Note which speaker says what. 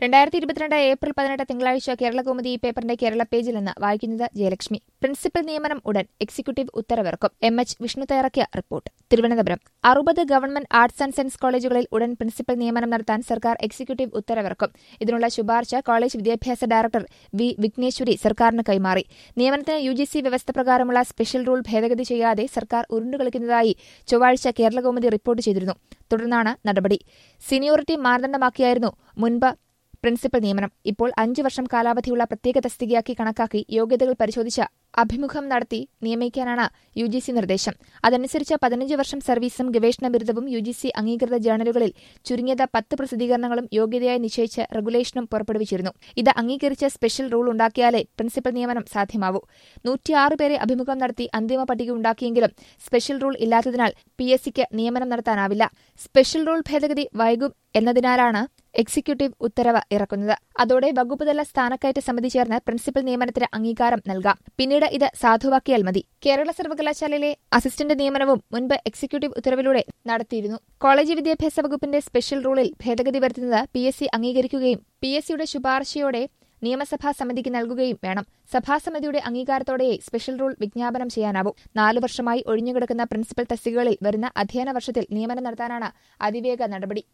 Speaker 1: രണ്ടായിരത്തി ഇരുപത്തിരണ്ട് ഏപ്രിൽ പതിനെട്ട് തിങ്കളാഴ്ച കേരളകൗമുദി ഈ പേപ്പറിന്റെ കേരള പേജിൽ നിന്ന് വായിക്കുന്നത് ജയലക്ഷ്മി പ്രിൻസിപ്പൽ നിയമനം ഉടൻ എക്സിക്യൂട്ടീവ് ഉത്തരവിറക്കും എം എച്ച് വിഷ്ണു തയ്യാറാക്കിയ റിപ്പോർട്ട് തിരുവനന്തപുരം അറുപത് ഗവൺമെന്റ് ആർട്സ് ആൻഡ് സയൻസ് കോളേജുകളിൽ ഉടൻ പ്രിൻസിപ്പൽ നിയമനം നടത്താൻ സർക്കാർ എക്സിക്യൂട്ടീവ് ഉത്തരവിറക്കും ഇതിനുള്ള ശുപാർശ കോളേജ് വിദ്യാഭ്യാസ ഡയറക്ടർ വി വിഘ്നേശ്വരി സർക്കാരിന് കൈമാറി നിയമനത്തിന് യു ജി സി വ്യവസ്ഥ പ്രകാരമുള്ള സ്പെഷ്യൽ റൂൾ ഭേദഗതി ചെയ്യാതെ സർക്കാർ ഉരുണ്ടുകളിക്കുന്നതായി ചൊവ്വാഴ്ച കേരളകൗമുദി റിപ്പോർട്ട് ചെയ്തിരുന്നു തുടർന്നാണ് നടപടി സീനിയോറിറ്റി മാനദണ്ഡമാക്കിയായിരുന്നു മുൻപ് പ്രിൻസിപ്പൽ നിയമനം ഇപ്പോൾ അഞ്ചു വർഷം കാലാവധിയുള്ള പ്രത്യേക തസ്തികയാക്കി കണക്കാക്കി യോഗ്യതകൾ പരിശോധിച്ച് അഭിമുഖം നടത്തി നിയമിക്കാനാണ് യു ജി സി നിർദ്ദേശം അതനുസരിച്ച് പതിനഞ്ച് വർഷം സർവീസും ഗവേഷണ ബിരുദവും യു ജി സി അംഗീകൃത ജേണലുകളിൽ ചുരുങ്ങിയത് പത്ത് പ്രസിദ്ധീകരണങ്ങളും യോഗ്യതയായി നിശ്ചയിച്ച് റെഗുലേഷനും പുറപ്പെടുവിച്ചിരുന്നു ഇത് അംഗീകരിച്ച് സ്പെഷ്യൽ റൂൾ ഉണ്ടാക്കിയാലേ പ്രിൻസിപ്പൽ നിയമനം സാധ്യമാവൂ നൂറ്റിയാറ് പേരെ അഭിമുഖം നടത്തി അന്തിമ പട്ടിക ഉണ്ടാക്കിയെങ്കിലും സ്പെഷ്യൽ റൂൾ ഇല്ലാത്തതിനാൽ പി എസ് സിക്ക് നിയമനം നടത്താനാവില്ല സ്പെഷ്യൽ റൂൾ ഭേദഗതി വൈകും എന്നതിനാലാണ് എക്സിക്യൂട്ടീവ് ഉത്തരവ് ഇറക്കുന്നത് അതോടെ വകുപ്പുതല സ്ഥാനക്കയറ്റ സമിതി ചേർന്ന് പ്രിൻസിപ്പൽ നിയമനത്തിന് അംഗീകാരം നൽകാം പിന്നീട് ഇത് സാധുവാക്കിയാൽ മതി കേരള സർവകലാശാലയിലെ അസിസ്റ്റന്റ് നിയമനവും മുൻപ് എക്സിക്യൂട്ടീവ് ഉത്തരവിലൂടെ നടത്തിയിരുന്നു കോളേജ് വിദ്യാഭ്യാസ വകുപ്പിന്റെ സ്പെഷ്യൽ റൂളിൽ ഭേദഗതി വരുത്തുന്നത് പി എസ് സി അംഗീകരിക്കുകയും പി എസ് സിയുടെ ശുപാർശയോടെ നിയമസഭാ സമിതിക്ക് നൽകുകയും വേണം സഭാസമിതിയുടെ അംഗീകാരത്തോടെയേ സ്പെഷ്യൽ റൂൾ വിജ്ഞാപനം ചെയ്യാനാവൂ നാലു വർഷമായി ഒഴിഞ്ഞുകിടക്കുന്ന പ്രിൻസിപ്പൽ തസ്തികകളിൽ വരുന്ന അധ്യയന വർഷത്തിൽ നിയമനം നടത്താനാണ് അതിവേഗ നടപടി